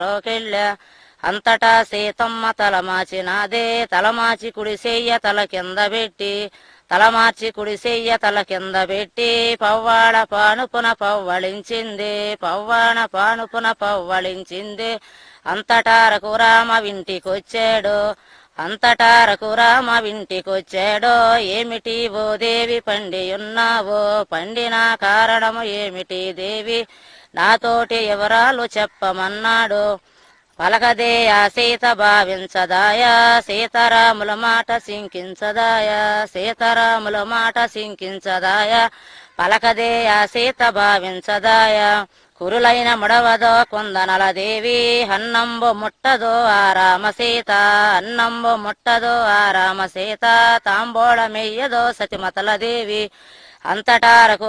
లోకెళ్ళా అంతటా సీతమ్మ తలమాచినాదే తలమాచి కుడి సెయ్య తల కింద పెట్టి తలమార్చి కుడి సెయ్య తల కింద పెట్టి పవ్వాడ పానుపున పవ్వళించింది పవ్వాణ పానుపున పవ్వళించింది అంతటా రఘురామ వింటికొచ్చాడు అంతటా రఘురామ వింటికొచ్చాడో ఏమిటి ఓ దేవి పండి ఉన్నావో పండిన కారణము ఏమిటి దేవి నాతోటి వివరాలు చెప్పమన్నాడు పలకదే ఆ సీత భావించదాయా సీతారాముల మాట సింకించదాయా సీతారాముల మాట సింకించదాయా పలకదే ఆ సీత భావించదాయా కురులైన ముడవదో కుందనల దేవి అన్నంబు ముట్టదో ఆ రామ సీత అన్నంబు ముట్టదో ఆ రామ సీత తాంబోళమెయ్యదో సతిమతల దేవి అంతటారకు